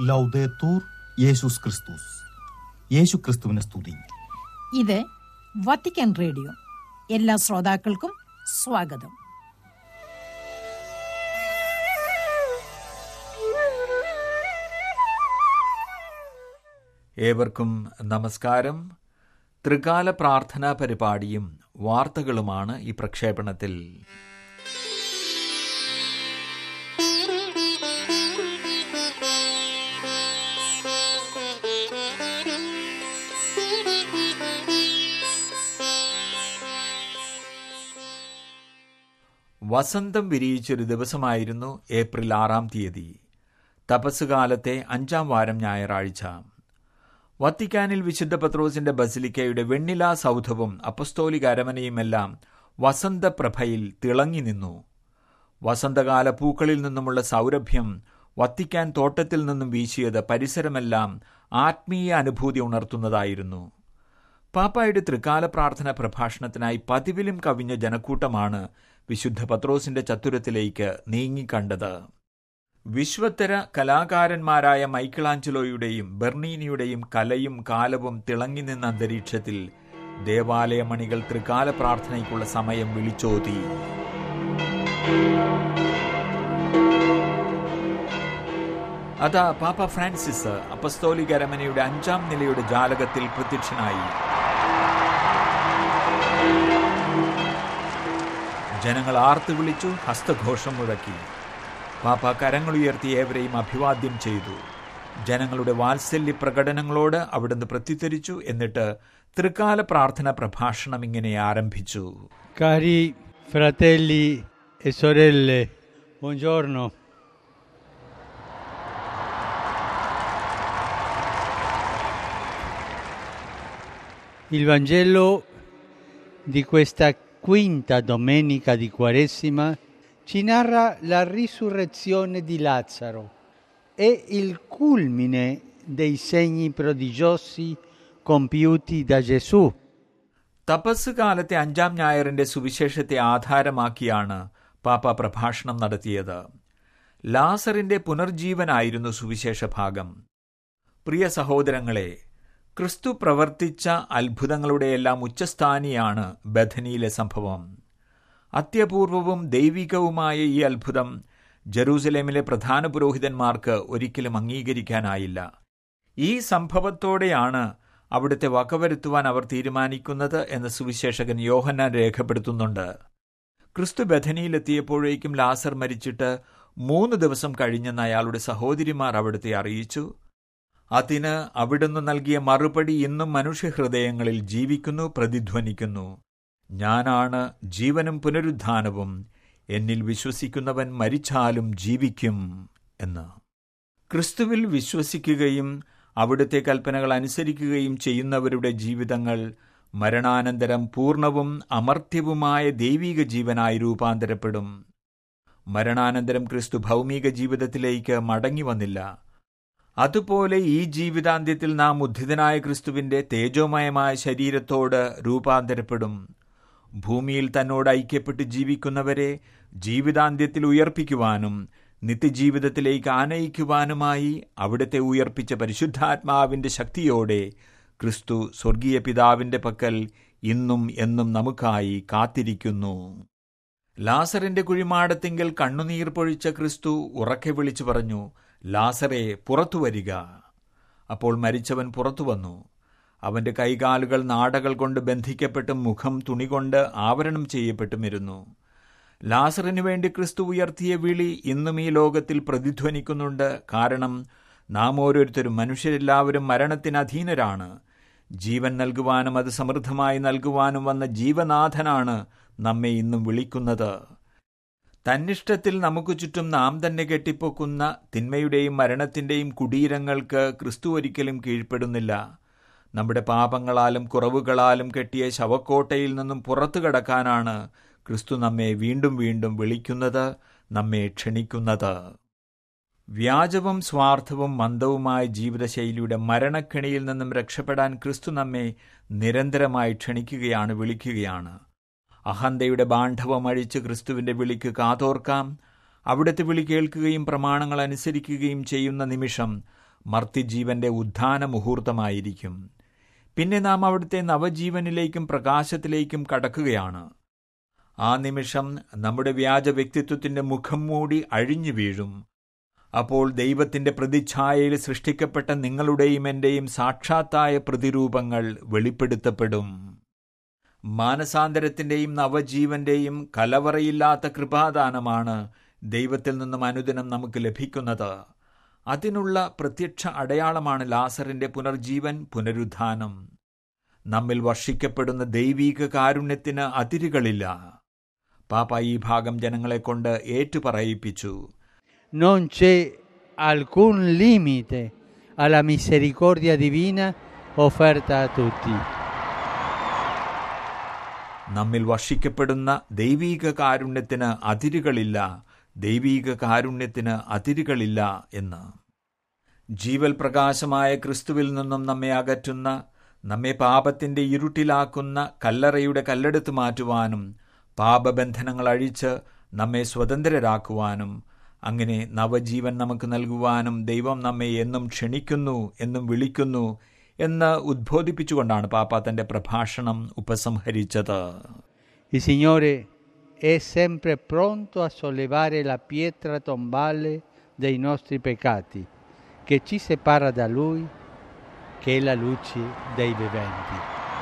ലൗദേത്തൂർ യേശുസ് ക്രിസ്തുസ് യേശു ക്രിസ്തുവിനെ സ്തുതി ഇത് വത്തിക്കാൻ റേഡിയോ എല്ലാ ശ്രോതാക്കൾക്കും സ്വാഗതം ഏവർക്കും നമസ്കാരം ത്രികാല പ്രാർത്ഥനാ പരിപാടിയും വാർത്തകളുമാണ് ഈ പ്രക്ഷേപണത്തിൽ വസന്തം വിരിയിച്ചൊരു ദിവസമായിരുന്നു ഏപ്രിൽ ആറാം തീയതി തപസ്സുകാലത്തെ അഞ്ചാം വാരം ഞായറാഴ്ച വത്തിക്കാനിൽ വിശുദ്ധ പത്രോസിന്റെ ബസിലിക്കയുടെ വെണ്ണിലാ സൗധവും അപ്പസ്തോലിക അരമനയുമെല്ലാം വസന്തപ്രഭയിൽ തിളങ്ങി നിന്നു വസന്തകാല പൂക്കളിൽ നിന്നുമുള്ള സൗരഭ്യം വത്തിക്കാൻ തോട്ടത്തിൽ നിന്നും വീശിയത് പരിസരമെല്ലാം ആത്മീയ അനുഭൂതി ഉണർത്തുന്നതായിരുന്നു പാപ്പായുടെ ത്രികാല പ്രാർത്ഥന പ്രഭാഷണത്തിനായി പതിവിലും കവിഞ്ഞ ജനക്കൂട്ടമാണ് വിശുദ്ധ പത്രോസിന്റെ ചത്തുരത്തിലേക്ക് നീങ്ങിക്കണ്ടത് വിശ്വത്തര കലാകാരന്മാരായ മൈക്കിളാഞ്ചലോയുടെയും ബെർണീനിയുടെയും കലയും കാലവും തിളങ്ങി നിന്ന അന്തരീക്ഷത്തിൽ ദേവാലയമണികൾ ത്രികാല പ്രാർത്ഥനയ്ക്കുള്ള സമയം വിളിച്ചോതി അതാ പാപ്പ ഫ്രാൻസിസ് അപ്പസ്തോലിക അരമനയുടെ അഞ്ചാം നിലയുടെ ജാലകത്തിൽ പ്രത്യക്ഷനായി ജനങ്ങൾ ആർത്തു വിളിച്ചു ഹസ്തഘോഷം മുഴക്കി പാപ്പ കരങ്ങളുയർത്തി ഏവരെയും അഭിവാദ്യം ചെയ്തു ജനങ്ങളുടെ വാത്സല്യ പ്രകടനങ്ങളോട് അവിടുന്ന് പ്രത്യുത്തരിച്ചു എന്നിട്ട് ത്രികാല പ്രാർത്ഥന പ്രഭാഷണം ഇങ്ങനെ ആരംഭിച്ചു Cari fratelli e sorelle, buongiorno. Il Vangelo di questa quinta domenica di Quaresima ci narra la risurrezione di Lazzaro e il culmine dei segni prodigiosi compiuti da Gesù. തപസ് കാലത്തെ അഞ്ചാം ഞായറിന്റെ സുവിശേഷത്തെ ആധാരമാക്കിയാണ് പാപ്പ പ്രഭാഷണം നടത്തിയത് ലാസറിന്റെ പുനർജീവനായിരുന്നു സുവിശേഷ ഭാഗം പ്രിയ സഹോദരങ്ങളെ ക്രിസ്തു പ്രവർത്തിച്ച അത്ഭുതങ്ങളുടെയെല്ലാം ഉച്ചസ്ഥാനിയാണ് ബഥനിയിലെ സംഭവം അത്യപൂർവവും ദൈവികവുമായ ഈ അത്ഭുതം ജെറൂസലേമിലെ പ്രധാന പുരോഹിതന്മാർക്ക് ഒരിക്കലും അംഗീകരിക്കാനായില്ല ഈ സംഭവത്തോടെയാണ് അവിടുത്തെ വകവരുത്തുവാൻ അവർ തീരുമാനിക്കുന്നത് എന്ന് സുവിശേഷകൻ യോഹന്നാൻ രേഖപ്പെടുത്തുന്നുണ്ട് ക്രിസ്തു ബഥനിയിലെത്തിയപ്പോഴേക്കും ലാസർ മരിച്ചിട്ട് മൂന്ന് ദിവസം കഴിഞ്ഞെന്ന് അയാളുടെ സഹോദരിമാർ അവിടുത്തെ അറിയിച്ചു അതിന് അവിടുന്ന് നൽകിയ മറുപടി ഇന്നും മനുഷ്യഹൃദയങ്ങളിൽ ജീവിക്കുന്നു പ്രതിധ്വനിക്കുന്നു ഞാനാണ് ജീവനും പുനരുദ്ധാനവും എന്നിൽ വിശ്വസിക്കുന്നവൻ മരിച്ചാലും ജീവിക്കും എന്ന് ക്രിസ്തുവിൽ വിശ്വസിക്കുകയും അവിടുത്തെ കൽപ്പനകൾ അനുസരിക്കുകയും ചെയ്യുന്നവരുടെ ജീവിതങ്ങൾ മരണാനന്തരം പൂർണ്ണവും അമർത്യവുമായ ദൈവിക ജീവനായി രൂപാന്തരപ്പെടും മരണാനന്തരം ക്രിസ്തു ഭൗമിക ജീവിതത്തിലേക്ക് മടങ്ങി വന്നില്ല അതുപോലെ ഈ ജീവിതാന്ത്യത്തിൽ നാം ഉദ്ധിതനായ ക്രിസ്തുവിന്റെ തേജോമയമായ ശരീരത്തോട് രൂപാന്തരപ്പെടും ഭൂമിയിൽ തന്നോട് ഐക്യപ്പെട്ട് ജീവിക്കുന്നവരെ ജീവിതാന്ത്യത്തിൽ ഉയർപ്പിക്കുവാനും നിത്യജീവിതത്തിലേക്ക് ആനയിക്കുവാനുമായി അവിടുത്തെ ഉയർപ്പിച്ച പരിശുദ്ധാത്മാവിന്റെ ശക്തിയോടെ ക്രിസ്തു സ്വർഗീയ പിതാവിന്റെ പക്കൽ ഇന്നും എന്നും നമുക്കായി കാത്തിരിക്കുന്നു ലാസറിന്റെ കുഴിമാടത്തിങ്കൽ കണ്ണുനീർ പൊഴിച്ച ക്രിസ്തു ഉറക്കെ വിളിച്ചു പറഞ്ഞു ലാസറെ പുറത്തു വരിക അപ്പോൾ മരിച്ചവൻ പുറത്തു വന്നു അവന്റെ കൈകാലുകൾ നാടകൾ കൊണ്ട് ബന്ധിക്കപ്പെട്ടും മുഖം തുണികൊണ്ട് ആവരണം ചെയ്യപ്പെട്ടുമിരുന്നു ലാസറിനു വേണ്ടി ക്രിസ്തു ഉയർത്തിയ വിളി ഇന്നും ഈ ലോകത്തിൽ പ്രതിധ്വനിക്കുന്നുണ്ട് കാരണം നാം ഓരോരുത്തരും മനുഷ്യരെല്ലാവരും മരണത്തിന് അധീനരാണ് ജീവൻ നൽകുവാനും അത് സമൃദ്ധമായി നൽകുവാനും വന്ന ജീവനാഥനാണ് നമ്മെ ഇന്നും വിളിക്കുന്നത് തന്നിഷ്ടത്തിൽ നമുക്ക് ചുറ്റും നാം തന്നെ കെട്ടിപ്പൊക്കുന്ന തിന്മയുടെയും മരണത്തിന്റെയും കുടീരങ്ങൾക്ക് ക്രിസ്തു ഒരിക്കലും കീഴ്പ്പെടുന്നില്ല നമ്മുടെ പാപങ്ങളാലും കുറവുകളാലും കെട്ടിയ ശവക്കോട്ടയിൽ നിന്നും പുറത്തു കടക്കാനാണ് ക്രിസ്തു നമ്മെ വീണ്ടും വീണ്ടും വിളിക്കുന്നത് നമ്മെ ക്ഷണിക്കുന്നത് വ്യാജവും സ്വാർത്ഥവും മന്ദവുമായ ജീവിതശൈലിയുടെ മരണക്കെണിയിൽ നിന്നും രക്ഷപ്പെടാൻ ക്രിസ്തു നമ്മെ നിരന്തരമായി ക്ഷണിക്കുകയാണ് വിളിക്കുകയാണ് അഹന്തയുടെ ബാണ്ഡവം അഴിച്ച് ക്രിസ്തുവിന്റെ വിളിക്ക് കാതോർക്കാം അവിടുത്തെ വിളി കേൾക്കുകയും പ്രമാണങ്ങൾ അനുസരിക്കുകയും ചെയ്യുന്ന നിമിഷം മർത്യജീവന്റെ ഉത്ഥാന മുഹൂർത്തമായിരിക്കും പിന്നെ നാം അവിടുത്തെ നവജീവനിലേക്കും പ്രകാശത്തിലേക്കും കടക്കുകയാണ് ആ നിമിഷം നമ്മുടെ വ്യാജ വ്യക്തിത്വത്തിന്റെ മുഖം മൂടി അഴിഞ്ഞു വീഴും അപ്പോൾ ദൈവത്തിന്റെ പ്രതിച്ഛായയിൽ സൃഷ്ടിക്കപ്പെട്ട നിങ്ങളുടെയും എന്റെയും സാക്ഷാത്തായ പ്രതിരൂപങ്ങൾ വെളിപ്പെടുത്തപ്പെടും മാനസാന്തരത്തിന്റെയും നവജീവന്റെയും കലവറയില്ലാത്ത കൃപാദാനമാണ് ദൈവത്തിൽ നിന്നും അനുദിനം നമുക്ക് ലഭിക്കുന്നത് അതിനുള്ള പ്രത്യക്ഷ അടയാളമാണ് ലാസറിന്റെ പുനർജീവൻ പുനരുദ്ധാനം നമ്മിൽ വർഷിക്കപ്പെടുന്ന ദൈവീക കാരുണ്യത്തിന് അതിരുകളില്ല പാപ്പ ഈ ഭാഗം ജനങ്ങളെ കൊണ്ട് ഏറ്റുപറയിപ്പിച്ചു Non c'è alcun limite alla misericordia divina offerta a tutti. നമ്മിൽ വർഷിക്കപ്പെടുന്ന ദൈവീക കാരുണ്യത്തിന് അതിരുകളില്ല ദൈവീക കാരുണ്യത്തിന് അതിരുകളില്ല എന്ന് ജീവൽ പ്രകാശമായ ക്രിസ്തുവിൽ നിന്നും നമ്മെ അകറ്റുന്ന നമ്മെ പാപത്തിന്റെ ഇരുട്ടിലാക്കുന്ന കല്ലറയുടെ കല്ലെടുത്ത് മാറ്റുവാനും പാപബന്ധനങ്ങൾ അഴിച്ച് നമ്മെ സ്വതന്ത്രരാക്കുവാനും അങ്ങനെ നവജീവൻ നമുക്ക് നൽകുവാനും ദൈവം നമ്മെ എന്നും ക്ഷണിക്കുന്നു എന്നും വിളിക്കുന്നു എന്ന് ഉദ്ബോധിപ്പിച്ചുകൊണ്ടാണ് പാപ്പ തന്റെ പ്രഭാഷണം ഉപസംഹരിച്ചത് Il Signore è sempre pronto a sollevare la pietra tombale dei nostri peccati, che ci separa da Lui, che è la luce dei viventi.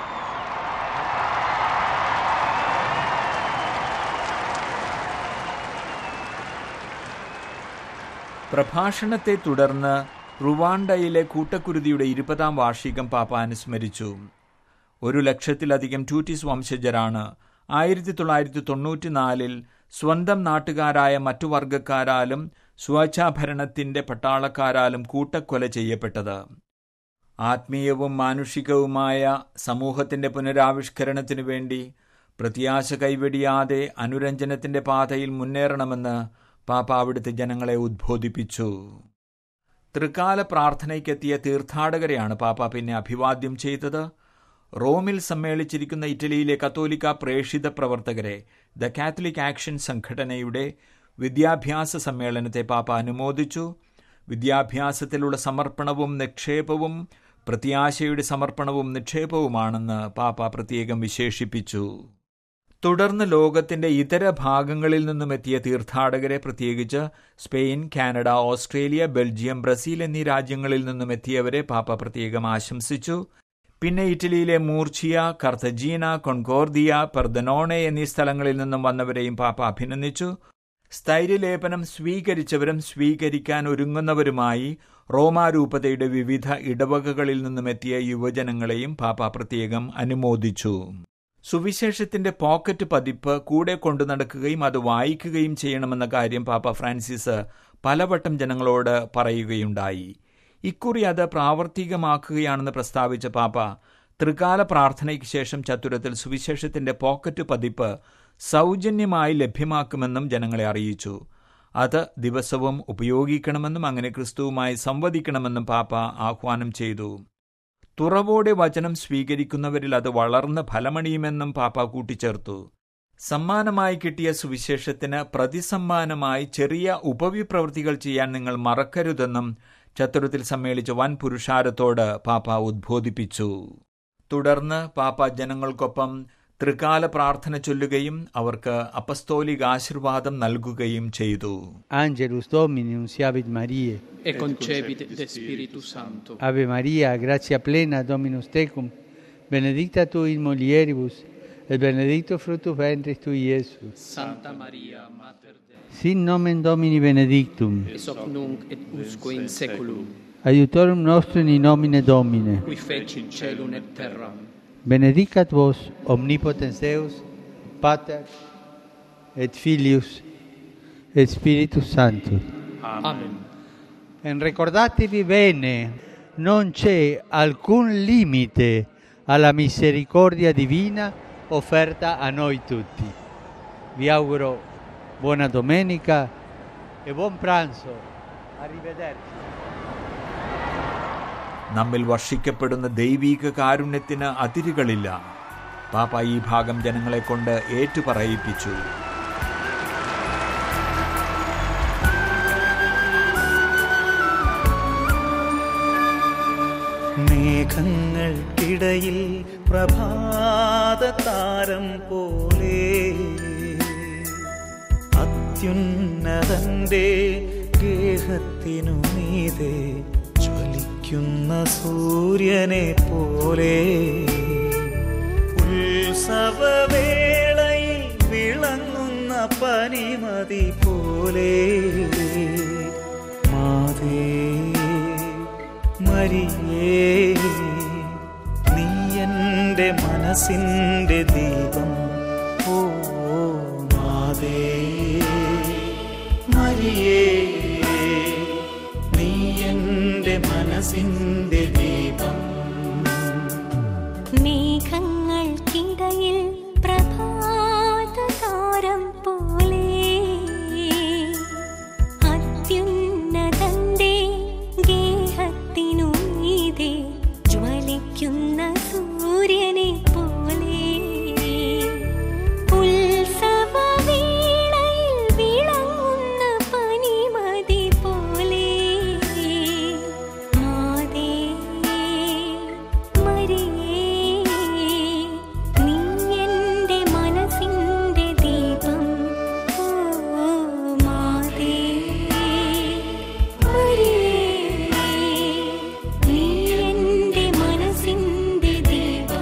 പ്രഭാഷണത്തെ തുടർന്ന് റുവാണ്ടയിലെ കൂട്ടക്കുരുതിയുടെ ഇരുപതാം വാർഷികം പാപ്പ അനുസ്മരിച്ചു ഒരു ലക്ഷത്തിലധികം ടൂറ്റിസ് വംശജരാണ് ആയിരത്തി തൊള്ളായിരത്തി തൊണ്ണൂറ്റിനാലിൽ സ്വന്തം നാട്ടുകാരായ മറ്റു വർഗക്കാരാലും സ്വേച്ഛാഭരണത്തിന്റെ പട്ടാളക്കാരാലും കൂട്ടക്കൊല ചെയ്യപ്പെട്ടത് ആത്മീയവും മാനുഷികവുമായ സമൂഹത്തിന്റെ പുനരാവിഷ്കരണത്തിനു വേണ്ടി പ്രത്യാശ കൈവെടിയാതെ അനുരഞ്ജനത്തിന്റെ പാതയിൽ മുന്നേറണമെന്ന് പാപ്പ അവിടുത്തെ ജനങ്ങളെ ഉദ്ബോധിപ്പിച്ചു തൃക്കാല പ്രാർത്ഥനയ്ക്കെത്തിയ തീർത്ഥാടകരെയാണ് പാപ്പ പിന്നെ അഭിവാദ്യം ചെയ്തത് റോമിൽ സമ്മേളിച്ചിരിക്കുന്ന ഇറ്റലിയിലെ കത്തോലിക്ക പ്രേഷിത പ്രവർത്തകരെ ദ കാത്തലിക് ആക്ഷൻ സംഘടനയുടെ വിദ്യാഭ്യാസ സമ്മേളനത്തെ പാപ്പ അനുമോദിച്ചു വിദ്യാഭ്യാസത്തിലുള്ള സമർപ്പണവും നിക്ഷേപവും പ്രത്യാശയുടെ സമർപ്പണവും നിക്ഷേപവുമാണെന്ന് പാപ്പ പ്രത്യേകം വിശേഷിപ്പിച്ചു തുടർന്ന് ലോകത്തിന്റെ ഇതര ഭാഗങ്ങളിൽ നിന്നും എത്തിയ തീർത്ഥാടകരെ പ്രത്യേകിച്ച് Spain Canada Australia Belgium Brazil എന്നീ രാജ്യങ്ങളിൽ നിന്നും എത്തിയവരെ പാപ്പ പ്രത്യേകം ആശംസിച്ചു പിന്നെ ഇറ്റലിയിലെ മൂർച്ചിയ കർത്തജീന കൊൺകോർദിയ പെർദനോണെ എന്നീ സ്ഥലങ്ങളിൽ നിന്നും വന്നവരെയും പാപ്പ അഭിനന്ദിച്ചു സ്ഥൈര്യലേപനം സ്വീകരിച്ചവരും സ്വീകരിക്കാൻ ഒരുങ്ങുന്നവരുമായി റോമാരൂപതയുടെ വിവിധ ഇടവകകളിൽ നിന്നും എത്തിയ യുവജനങ്ങളെയും പാപ്പ പ്രത്യേകം അനുമോദിച്ചു സുവിശേഷത്തിന്റെ പോക്കറ്റ് പതിപ്പ് കൂടെ കൊണ്ടു നടക്കുകയും അത് വായിക്കുകയും ചെയ്യണമെന്ന കാര്യം പാപ്പ ഫ്രാൻസിസ് പലവട്ടം ജനങ്ങളോട് പറയുകയുണ്ടായി ഇക്കുറി അത് പ്രാവർത്തികമാക്കുകയാണെന്ന് പ്രസ്താവിച്ച പാപ്പ ത്രികാല പ്രാർത്ഥനയ്ക്ക് ശേഷം ചത്തുരത്തിൽ സുവിശേഷത്തിന്റെ പോക്കറ്റ് പതിപ്പ് സൗജന്യമായി ലഭ്യമാക്കുമെന്നും ജനങ്ങളെ അറിയിച്ചു അത് ദിവസവും ഉപയോഗിക്കണമെന്നും അങ്ങനെ ക്രിസ്തുവുമായി സംവദിക്കണമെന്നും പാപ്പ ആഹ്വാനം ചെയ്തു തുറവോടെ വചനം സ്വീകരിക്കുന്നവരിൽ അത് വളർന്ന് ഫലമണിയുമെന്നും പാപ്പ കൂട്ടിച്ചേർത്തു സമ്മാനമായി കിട്ടിയ സുവിശേഷത്തിന് പ്രതിസമ്മാനമായി ചെറിയ ഉപവിപ്രവൃത്തികൾ ചെയ്യാൻ നിങ്ങൾ മറക്കരുതെന്നും ചത്തുരത്തിൽ സമ്മേളിച്ച വൻ പുരുഷാരത്തോട് പാപ്പ ഉദ്ബോധിപ്പിച്ചു തുടർന്ന് പാപ്പ ജനങ്ങൾക്കൊപ്പം ത്രികാല പ്രാർത്ഥന ചൊല്ലുകയും അവർക്ക് അപ്പസ്തോലിക ആശീർവാദം നൽകുകയും ചെയ്തു Angelus Domini, unciavit Mariae. e concepit de Spiritu Santo. Ave Maria, gratia plena, Dominus tecum, benedicta tu in mulieribus, et benedictus fructus ventris tui, Iesus. Santa Maria, Mater Dei, Sin nomen Domini benedictum, ex hoc nunc et usque in seculum, aiutorum nostrum in nomine Domine. qui fecit celum et terram. Benedicat vos, omnipotens Deus, Pater, et Filius, et Spiritus Sanctus. Amen. E ricordatevi bene, non c'è alcun limite alla misericordia divina offerta a noi tutti. Vi auguro buona domenica e buon pranzo. Arrivederci. നമ്മിൽ വർഷിക്കപ്പെടുന്ന ദൈവീക കാരുണ്യത്തിന് അതിരുകളില്ല പാപ്പ ഈ ഭാഗം ജനങ്ങളെ കൊണ്ട് ഏറ്റുപറയിപ്പിച്ചു മേഘങ്ങൾക്കിടയിൽ പ്രഭാത താരം പോലെ അത്യുന്നതന്റെ ഗേഹത്തിനു മീതെ ജ്വലിക്കുന്ന സൂര്യനെ പോലെ ഉത്സവവേളയിൽ വിളങ്ങുന്ന പനിമതി പോലെ മാതേ മരിയേ നീ എൻ്റെ മനസ്സിൻ്റെ ദീപം ഓ മാതേ മരിയേ നീ എൻ്റെ മനസ്സിൻ്റെ ദീപം മേഘങ്ങൾക്കിടയിൽ പ്രഭാതതാരം പോലെ അത്യുന്നതന്റെ ഗേഹത്തിനു മീതെ ജ്വലിക്കുന്ന സൂര്യനെ പോലെ ഉത്സവവേളയിൽ വിളങ്ങുന്ന പനിമതി പോലെ മാതേ മരിയേ നീ എൻ്റെ മനസ്സിൻ്റെ ദീപം ഓ മാതേ മരിയേ നീ എൻ്റെ മനസ്സിൻ്റെ ദീപം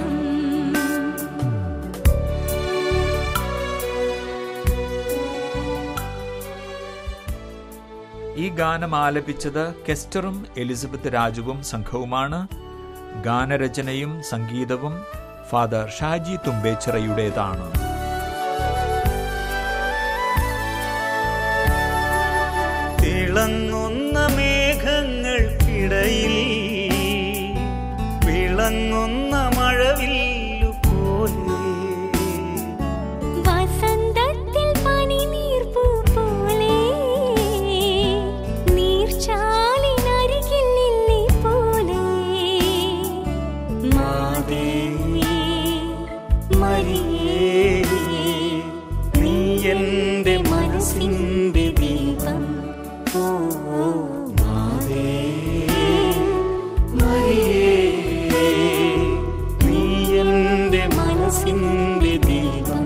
ഈ ഗാനം ആലപിച്ചത് കെസ്റ്ററും എലിസബത്ത് രാജുവും സംഘവുമാണ് ഗാനരചനയും സംഗീതവും ഫാദർ ഷാജി തുമ്പേച്ചിറയുടേതാണ് തിളങ്ങുന്ന മേഘങ്ങൾക്കിടയിൽ വിളങ്ങുന്ന മഴവില്ലു പോലെ വസന്തത്തിൽ പനിനീർപ്പൂ പോലെ നീർച്ചാലിനരികിൽ ലില്ലി പോലെ മാതേ മരിയേ നീ എൻ്റെ മനസ്സിൻ്റെ ദീപം ഓ മാതേ മരിയേ നീ എൻ്റെ മനസ്സിൻ്റെ ദീപം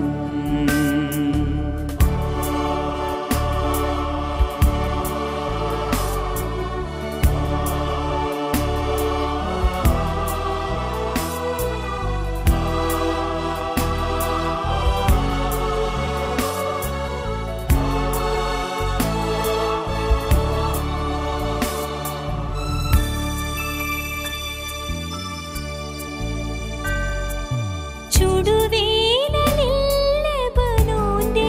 ചുടുവേനലിൽ ലെബനോന്റെ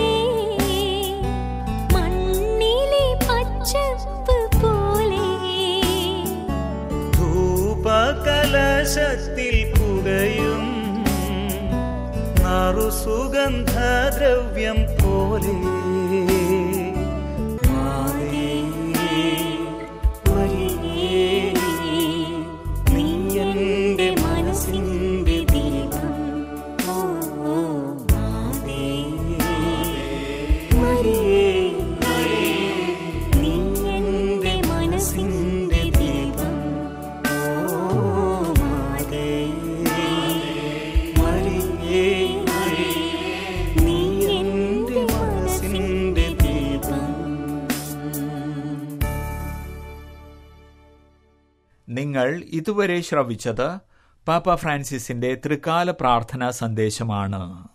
മണ്ണിലെ പച്ചപ്പ് പോലെ ധൂപകലശത്തിൽ പുകയും നറുസുഗന്ധദ്രവ്യം പോലെ മാതേ, മരിയേ, നീ എൻ്റെ മനസ്സിൻ്റെ ദീപം ഓ മാതേ, മരിയേ, നീ എൻ്റെ മനസ്സിൻ്റെ ദീപം ഓ മാതേ, മരിയേ, നീ എൻ്റെ മനസ്സിൻ്റെ ദീപം നിങ്ങൾ ഇതുവരെ ശ്രവിച്ചത് പാപ്പ ഫ്രാൻസിസിന്റെ ത്രികാല പ്രാർത്ഥനാ സന്ദേശമാണ്